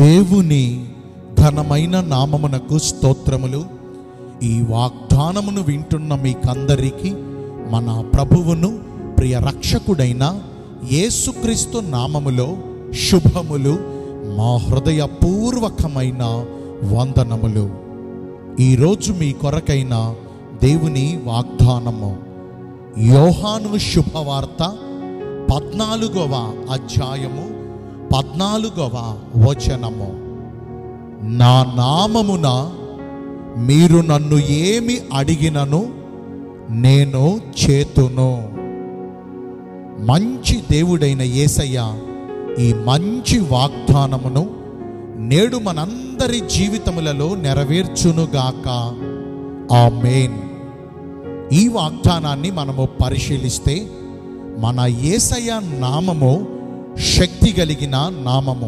దేవుని ఘనమైన నామమునకు స్తోత్రములు ఈ వాగ్దానమును వింటున్న మీకందరికీ మన ప్రభువును ప్రియ రక్షకుడైన యేసుక్రీస్తు నామములో శుభములు మా హృదయపూర్వకమైన వందనములు ఈరోజు మీ కొరకైన దేవుని వాగ్దానము యోహాను శుభవార్త పద్నాలుగవ అధ్యాయము పద్నాలుగవ వచనము నా నామమున మీరు నన్ను ఏమి అడిగినను నేను చేతును మంచి దేవుడైన యేసయ్య ఈ మంచి వాగ్దానమును నేడు మనందరి జీవితములలో నెరవేర్చునుగాక ఆమేన్ ఈ వాగ్దానాన్ని మనము పరిశీలిస్తే మన యేసయ్య నామము శక్తి కలిగిన నామము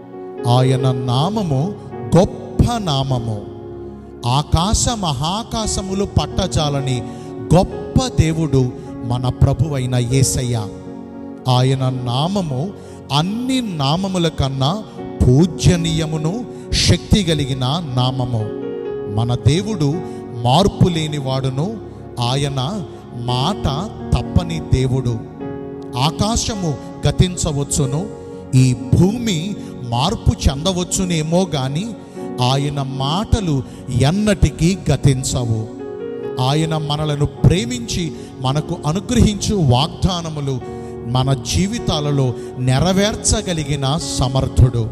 ఆయన నామము గొప్ప నామము ఆకాశ మహాకాశములు పట్టజాలని గొప్ప దేవుడు మన ప్రభువైన యేసయ్య ఆయన నామము అన్ని నామముల కన్నా పూజ్యనీయమును శక్తి కలిగిన నామము మన దేవుడు మార్పు లేనివాడును ఆయన మాట తప్పని దేవుడు ఆకాశము గతించవచ్చును ఈ భూమి మార్పు చెందవచ్చునేమో గాని ఆయన మాటలు ఎన్నటికీ గతించవు ఆయన మనలను ప్రేమించి మనకు అనుగ్రహించు వాగ్దానములు మన జీవితాలలో నెరవేర్చగలిగిన సమర్థుడు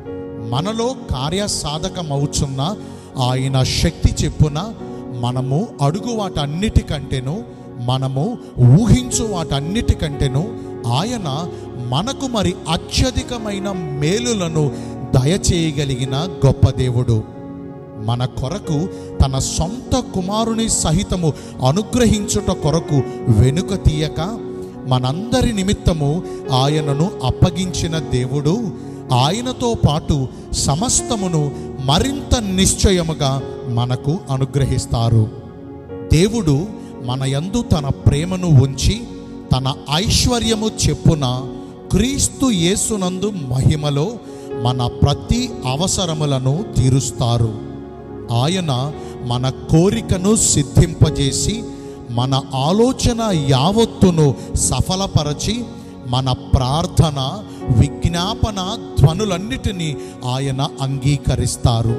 మనలో కార్యసాధకమవుచున్న ఆయన శక్తి చెప్పున మనము అడుగు వాటన్నిటికంటేను మనము ఊహించు వాటన్నిటికంటేను ఆయన మనకు మరి అత్యధికమైన మేలులను దయచేయగలిగిన గొప్ప దేవుడు మన కొరకు తన సొంత కుమారుని సహితము అనుగ్రహించుట కొరకు వెనుక తీయక మనందరి నిమిత్తము ఆయనను అప్పగించిన దేవుడు ఆయనతో పాటు సమస్తమును మరింత నిశ్చయముగా మనకు అనుగ్రహిస్తారు దేవుడు మన యందు తన ప్రేమను ఉంచి తన ఐశ్వర్యము చెప్పున క్రీస్తు యేసునందు మహిమలో మన ప్రతి అవసరములను తీరుస్తారు ఆయన మన కోరికను సిద్ధింపజేసి మన ఆలోచన యావత్తును సఫలపరచి మన ప్రార్థన విజ్ఞాపన ధ్వనులన్నిటినీ ఆయన అంగీకరిస్తారు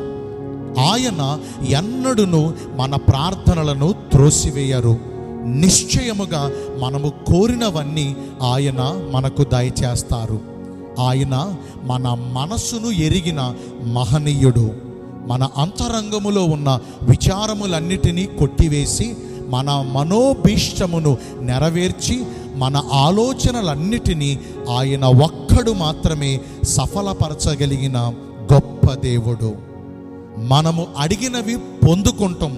ఆయన ఎన్నడును మన ప్రార్థనలను త్రోసివేయరు నిశ్చయముగా మనము కోరినవన్నీ ఆయన మనకు దయచేస్తారు ఆయన మన మనస్సును ఎరిగిన మహనీయుడు మన అంతరంగములో ఉన్న విచారములన్నిటినీ కొట్టివేసి మన మనోభీష్టమును నెరవేర్చి మన ఆలోచనలన్నిటినీ ఆయన ఒక్కడు మాత్రమే సఫలపరచగలిగిన గొప్ప దేవుడు మనము అడిగినవి పొందుకుంటాం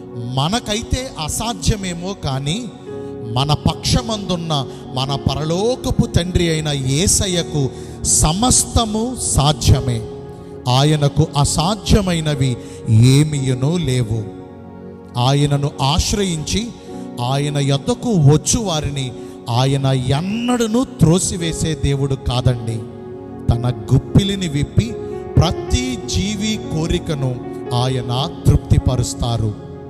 మనకైతే అసాధ్యమేమో కానీ మన పక్షమందున్న మన పరలోకపు తండ్రి అయిన ఏసయ్యకు సమస్తము సాధ్యమే ఆయనకు అసాధ్యమైనవి ఏమీయునూ లేవు ఆయనను ఆశ్రయించి ఆయన యొద్దకు వచ్చు వారిని ఆయన ఎన్నడను త్రోసివేసే దేవుడు కాదండి తన గుప్పిలిని విప్పి ప్రతి జీవి కోరికను ఆయన తృప్తిపరుస్తారు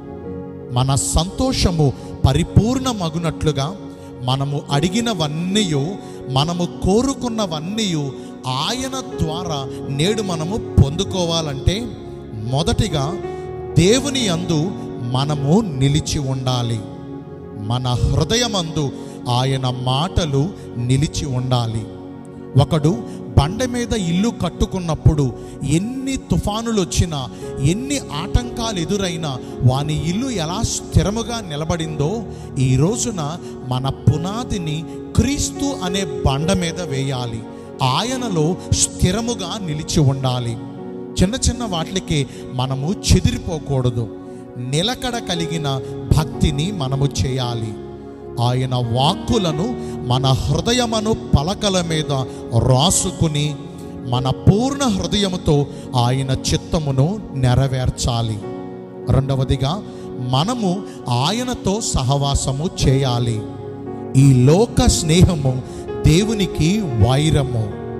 మన సంతోషము పరిపూర్ణమగునట్లుగా మనము అడిగినవన్నీ మనము కోరుకున్నవన్నీ ఆయన ద్వారా నేడు మనము పొందుకోవాలంటే మొదటిగా దేవుని అందు మనము నిలిచి ఉండాలి మన హృదయమందు ఆయన మాటలు నిలిచి ఉండాలి ఒకడు బండ మీద ఇల్లు కట్టుకున్నప్పుడు ఎన్ని తుఫానులు వచ్చినా ఎన్ని ఆటంకాలు ఎదురైనా వాని ఇల్లు ఎలా స్థిరముగా నిలబడిందో ఈ రోజున మన పునాదిని క్రీస్తు అనే బండ మీద వేయాలి ఆయనలో స్థిరముగా నిలిచి ఉండాలి చిన్న చిన్న వాటికి మనము చెదిరిపోకూడదు నిలకడ కలిగిన భక్తిని మనము చేయాలి ఆయన వాక్కులను మన హృదయమను పలకల మీద రాసుకుని మన పూర్ణ హృదయముతో ఆయన చిత్తమును నెరవేర్చాలి రెండవదిగా మనము ఆయనతో సహవాసము చేయాలి ఈ లోక స్నేహము దేవునికి వైరము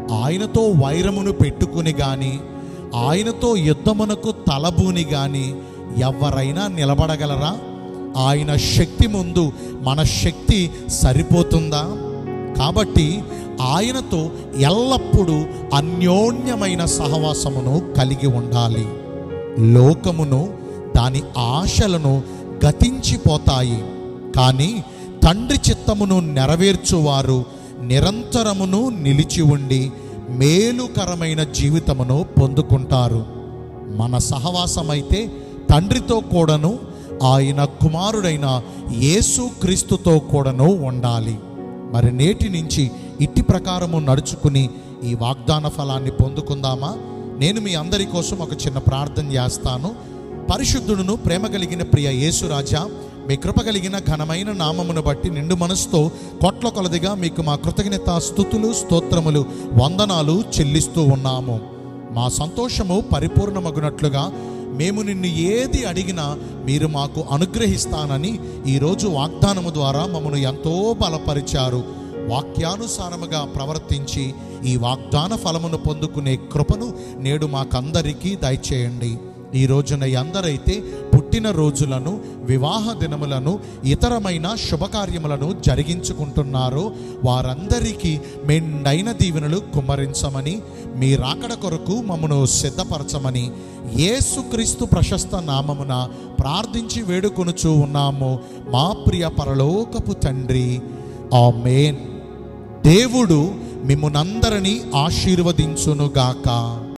ఆయనతో వైరమును పెట్టుకుని గాని ఆయనతో యుద్ధమునకు తలబూని గాని ఎవరైనా నిలబడగలరా ఆయన శక్తి ముందు మన శక్తి సరిపోతుందా కాబట్టి ఆయనతో ఎల్లప్పుడూ అన్యోన్యమైన సహవాసమును కలిగి ఉండాలి లోకమును దాని ఆశలను గతించిపోతాయి కానీ తండ్రి చిత్తమును నెరవేర్చువారు నిరంతరమును నిలిచి ఉండి మేలుకరమైన జీవితమును పొందుకుంటారు మన సహవాసమైతే తండ్రితో కూడాను ఆయన కుమారుడైన యేసు క్రీస్తుతో కూడాను ఉండాలి మరి నేటి నుంచి ఇట్టి ప్రకారము నడుచుకుని ఈ వాగ్దాన ఫలాన్ని పొందుకుందామా నేను మీ అందరి కోసం ఒక చిన్న ప్రార్థన చేస్తాను పరిశుద్ధుడును ప్రేమ కలిగిన ప్రియ యేసురాజా మీ కృప కలిగిన ఘనమైన నామమును బట్టి నిండు మనసుతో కొట్ల కొలదిగా మీకు మా కృతజ్ఞత స్థుతులు స్తోత్రములు వందనాలు చెల్లిస్తూ ఉన్నాము మా సంతోషము పరిపూర్ణమగునట్లుగా మేము నిన్ను ఏది అడిగినా మీరు మాకు అనుగ్రహిస్తానని ఈరోజు వాగ్దానము ద్వారా మమ్మను ఎంతో బలపరిచారు వాక్యానుసారముగా ప్రవర్తించి ఈ వాగ్దాన ఫలమును పొందుకునే కృపను నేడు మాకందరికీ దయచేయండి ఈ రోజున ఎందరైతే పుట్టిన రోజులను వివాహ దినములను ఇతరమైన శుభకార్యములను జరిగించుకుంటున్నారో వారందరికీ మెండైన దీవెనలు కుమ్మరించమని మీ రాకడ కొరకు మమ్మను సిద్ధపరచమని యేసుక్రీస్తు ప్రశస్త నామమున ప్రార్థించి వేడుకొనుచూ ఉన్నాము మా ప్రియ పరలోకపు తండ్రి ఆమేన్ దేవుడు మిమ్మునందరినీ ఆశీర్వదించునుగాక